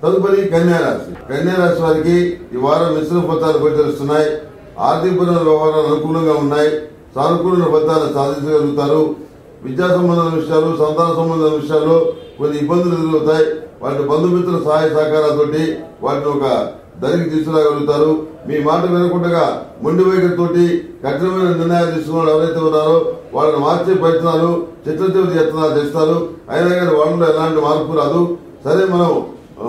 తదుపరి కన్యా రాశి కన్యా రాశి వారికి ఈ వారం మిశ్రమ ఫలితాలు గోచరిస్తున్నాయి ఆర్థికపరమైన వ్యవహారాలు అనుకూలంగా ఉన్నాయి సానుకూలమైన ఫలితాలు సాధించగలుగుతారు విద్యా సంబంధమైన విషయాలు సంతాన సంబంధమైన విషయాల్లో కొన్ని ఇబ్బందులు ఎదురవుతాయి వాటి బంధుమిత్రుల సహాయ సహకారాలతోటి వాటిని ఒక దరికి తీసుకురాగలుగుతారు మీ మాట వినకుండా మొండి వైఖరితోటి కఠినమైన నిర్ణయాలు తీసుకున్న ఎవరైతే ఉన్నారో వాళ్ళని మార్చే ప్రయత్నాలు చిత్రచివరి యత్నాలు చేస్తారు అయినా కానీ వాళ్ళలో ఎలాంటి మార్పు రాదు సరే మనం ఆ,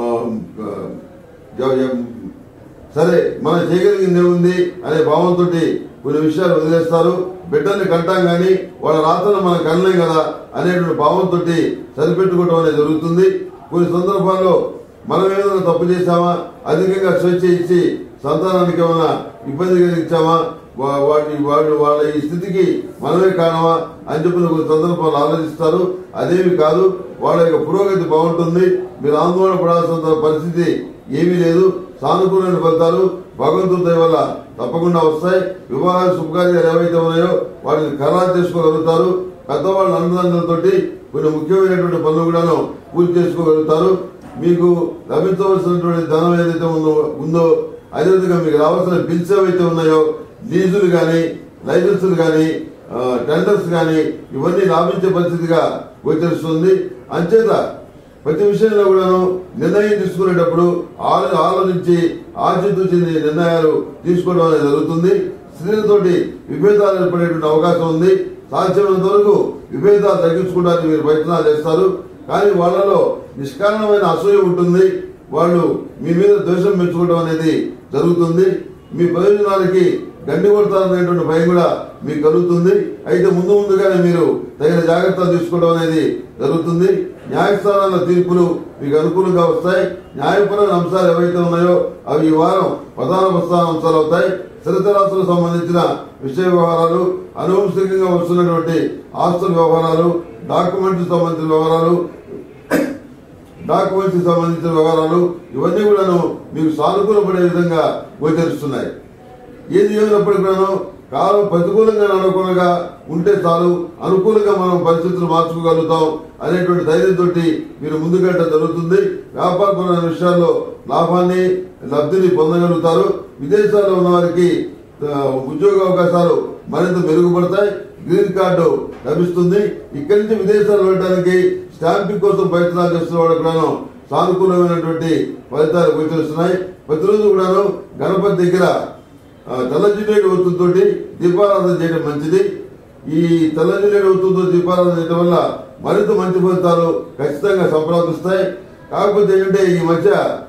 ఆ, ఎ- సరే మనం చేయగలిగింది ఏముంది అనే భావంతో కొన్ని విషయాలు వదిలేస్తారు బిడ్డల్ని కంటాం గాని వాళ్ళ రాతను మనం కనలేం కదా అనేటువంటి భావంతో సరిపెట్టుకోవడం అనేది జరుగుతుంది కొన్ని సందర్భాల్లో మనం ఏదైనా తప్పు చేశామా అధికంగా స్వేచ్ఛ ఇచ్చి సంతానానికి ఏమైనా ఇబ్బంది కలిగించామా వా- వాటి వాళ్ళు వాళ్ళ ఈ స్థితికి మనమే కారణమా అని చెప్పిన కొన్ని సందర్భాలు ఆలోచిస్తారు అదేమి కాదు వాళ్ళ యొక్క పురోగతి బాగుంటుంది మీరు ఆందోళన పడాల్సిన పరిస్థితి ఏమీ లేదు సానుకూలమైన ఫలితాలు భగవంతుడి దయ వల్ల తప్పకుండా వస్తాయి వివాహాలు శుభకార్యాలు ఏవైతే ఉన్నాయో వాటిని ఖరారు చేసుకోగలుగుతారు పెద్దవాళ్ళ అన్నదండలతోటి కొన్ని ముఖ్యమైనటువంటి పనులు కూడాను పూర్తి చేసుకోగలుగుతారు మీకు లభించవలసినటువంటి ధనం ఏదైతే ఉందో ఉందో అదేవిధంగా మీకు రావాల్సిన బిల్స్ ఏవైతే ఉన్నాయో లీజులు కానీ లైసెన్సులు కానీ టెండర్స్ కానీ ఇవన్నీ లాభించే పరిస్థితిగా గోచరిస్తుంది అంచేత ప్రతి విషయంలో కూడాను నిర్ణయం తీసుకునేటప్పుడు ఆలో ఆలోచించి ఆచితూచి నిర్ణయాలు తీసుకోవడం అనేది జరుగుతుంది స్త్రీలతోటి విభేదాలు ఏర్పడేటువంటి అవకాశం ఉంది సాధ్యమైనంత వరకు విభేదాలు తగ్గించుకోవడానికి మీరు ప్రయత్నాలు చేస్తారు కానీ వాళ్ళలో నిష్కారణమైన అసూయ ఉంటుంది వాళ్ళు మీ మీద ద్వేషం పెంచుకోవడం అనేది జరుగుతుంది మీ ప్రయోజనాలకి గండి కొడతారనేటువంటి భయం కూడా మీకు కలుగుతుంది అయితే ముందు ముందుగానే మీరు తగిన జాగ్రత్తలు తీసుకోవడం అనేది జరుగుతుంది న్యాయస్థానాల తీర్పులు మీకు అనుకూలంగా వస్తాయి న్యాయపరమైన అంశాలు ఏవైతే ఉన్నాయో అవి ఈ వారం ప్రధాన ప్రధాన అంశాలు అవుతాయి స్థిరతరాస్తులకు సంబంధించిన విషయ వ్యవహారాలు అనువంశికంగా వస్తున్నటువంటి ఆస్తుల వ్యవహారాలు డాక్యుమెంట్స్ సంబంధించిన వ్యవహారాలు డాక్యుమెంట్స్ సంబంధించిన వ్యవహారాలు ఇవన్నీ కూడాను మీకు సానుకూలపడే విధంగా గోచరిస్తున్నాయి ఏది ఏమైనప్పటికీ కూడాను కాలం ప్రతికూలంగా నడవకుండా ఉంటే చాలు అనుకూలంగా మనం పరిస్థితులు మార్చుకోగలుగుతాం అనేటువంటి ధైర్యంతో మీరు ముందుకెళ్ళడం జరుగుతుంది వ్యాపారపరమైన విషయాల్లో లాభాన్ని లబ్ధిని పొందగలుగుతారు విదేశాల్లో ఉన్న వారికి ఆ, ఉద్యోగ అవకాశాలు మరింత మెరుగుపడతాయి గ్రీన్ కార్డు లభిస్తుంది ఇక్కడి నుంచి విదేశాలు వెళ్ళడానికి స్టాంపింగ్ కోసం ప్రయత్నాలు చేస్తున్న వాళ్ళకు కూడాను సానుకూలమైనటువంటి ఫలితాలు గోచరిస్తున్నాయి ప్రతిరోజు కూడాను గణపతి దగ్గర ఆ, తెల్లజిల్లేడు ఒత్తుతో దీపారాధన చేయడం మంచిది ఈ తెల్లజిల్లేడు ఒత్తుతో దీపారాధన చేయడం వల్ల మరింత మంచి ఫలితాలు ఖచ్చితంగా సంప్రాప్తిస్తాయి కాకపోతే ఏంటంటే ఈ మధ్య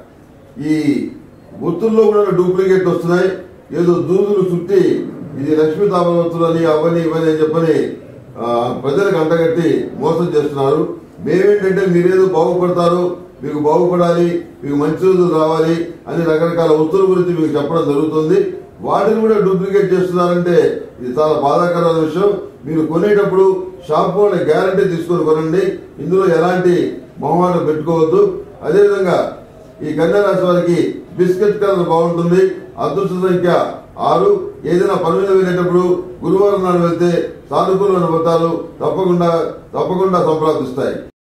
ఈ ఒత్తుల్లో కూడా డూప్లికేట్ వస్తున్నాయి ఏదో దూదులు చుట్టి ఇది లక్ష్మీ తాపల ఒత్తులు అని అవని ఇవని అని చెప్పని ఆ, ప్రజలకు అంటగట్టి మోసం చేస్తున్నారు మేమేంటంటే మీరేదో బాగుపడతారు మీకు బాగుపడాలి మీకు మంచి రోజులు రావాలి అని రకరకాల ఒత్తుల గురించి మీకు చెప్పడం జరుగుతుంది వాటిని కూడా డూప్లికేట్ చేస్తున్నారంటే ఇది చాలా బాధాకరమైన విషయం మీరు కొనేటప్పుడు షాప్ వాళ్ళ గ్యారంటీ తీసుకొని కొనండి ఇందులో ఎలాంటి మొహమాటం పెట్టుకోవద్దు అదేవిధంగా ఈ కన్యా రాశి వారికి బిస్కెట్ కలర్ బాగుంటుంది అదృష్ట సంఖ్య ఆరు ఏదైనా పని మీద వెళ్ళేటప్పుడు గురువారం నాడు వెళ్తే సానుకూలమైన ఫలితాలు తప్పకుండా తప్పకుండా సంప్రాప్తిస్తాయి